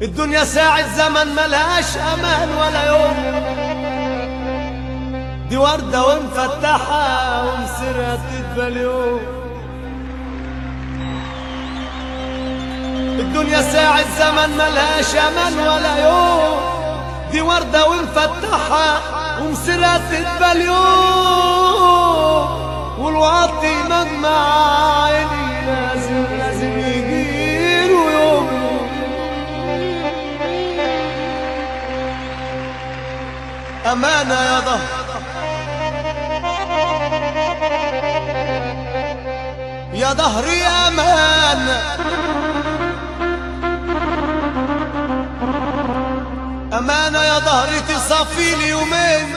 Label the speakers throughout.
Speaker 1: الدنيا ساعة زمن ملهاش أمان ولا يوم دي وردة ومفتحة ومسرها تدفى اليوم الدنيا ساعة زمن ملهاش أمان ولا يوم دي وردة ومفتحة ومسرها تدفى اليوم والواطي مجمع عيني لازم لازم يجيله يوم أمانة يا ظهر يا ظهري أمانة أمانة يا ظهري تصفي لي يومين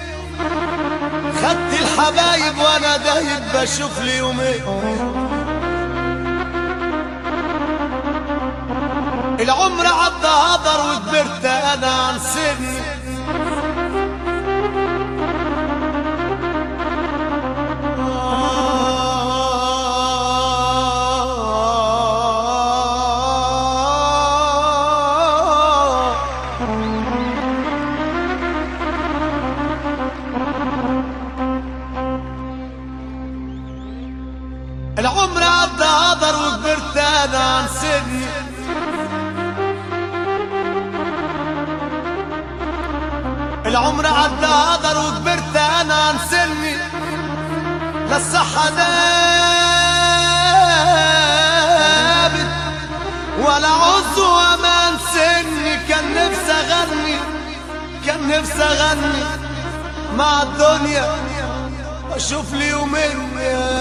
Speaker 1: خدت الحبايب وأنا دايب بشوف لي يومين العمر عدى هدر وكبرت أنا عن سني العمر عدى هدر وكبرت انا عن سني العمر عدى هدر وكبرت انا عن سني لا الصحة دابت ولا عز وامان سني كان نفسي اغني كان نفسي اغني مع الدنيا واشوف لي يومين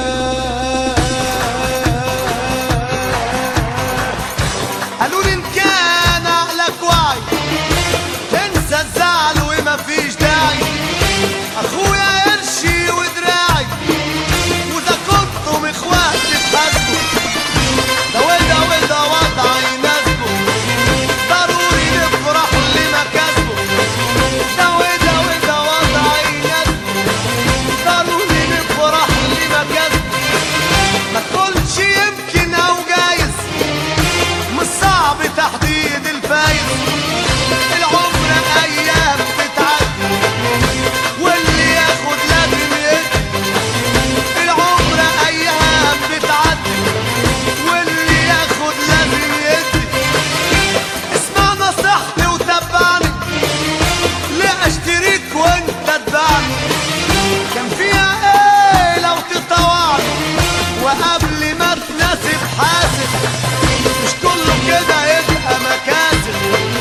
Speaker 1: قالوا لي ان كان عقلك واعي تنسى الزعل وما فيش داعي اخويا قرشي ودراعي واذا كنتم اخوات تتحاسبوا ده وده وده وضع يناسبه ضروري نفرح لمكاسبه ده وده وده وضع يناسبه ضروري نفرح لمكاسبه ما تقولش يمكن او جايز مش صعب تحديد الفايز العمر ايام بتعدي واللي ياخد لازم يدي العمر ايام بتعدي واللي ياخد لازم يدي اسمع نصيحتي وتبعني ليه اشتريك وانت تبعني كان فيها ايه لو تطوعني وقبل ما تناسب حاسب مش كله كده يبقى مكاسب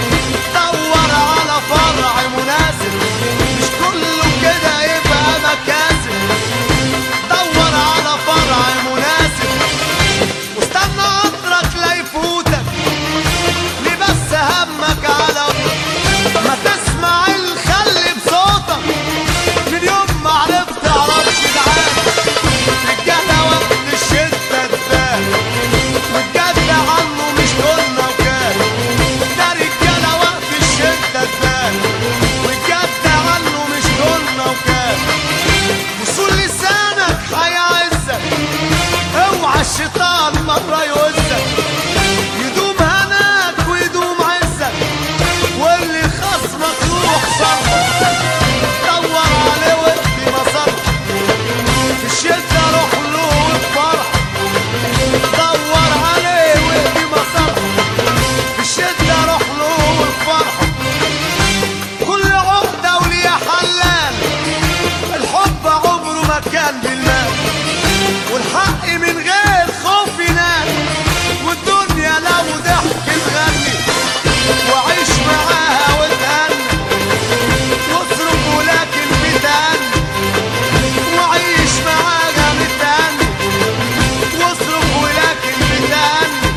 Speaker 1: دور على فرع مناسب مش كله كده يبقى مكاسب دور على فرع مناسب واستنى قطرك لا يفوتك ليه بس همك على قطرك ما تسمع الخل بصوتك من يوم ما عرفت عرفت تعال رجالة وقت الشدة تبان والجد عنه مش قلنا وكان ده رجالة وقت الشدة تبان والجد عنه مش قلنا وكان وصول لسانك هيعزك اوعى الشيطان مرة يوزك يدوم هناك ويدوم عزك واللي خصمك روح صرفك دور عليه وادي مصرفك في الشدة روح له وافرح دور عليه وادي مصرفك في الشدة روح له وافرح كل عقدة وليها حلال الحب عمره ما كان بالمال والحق من غير خوف ينال والدنيا لو ضحك تغني وعيش معاها وتهني واصرف ولكن بتهني وعيش معاها بتهني واصرف ولكن بتهني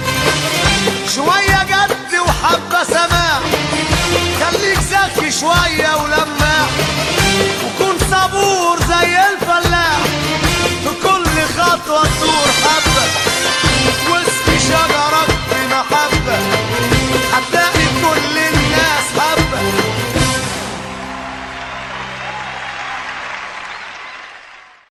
Speaker 1: شوية جد وحبة سماع خليك ذكي شوية ولماع وكون صبور زي الفلاح في كل خطوة تدور حبة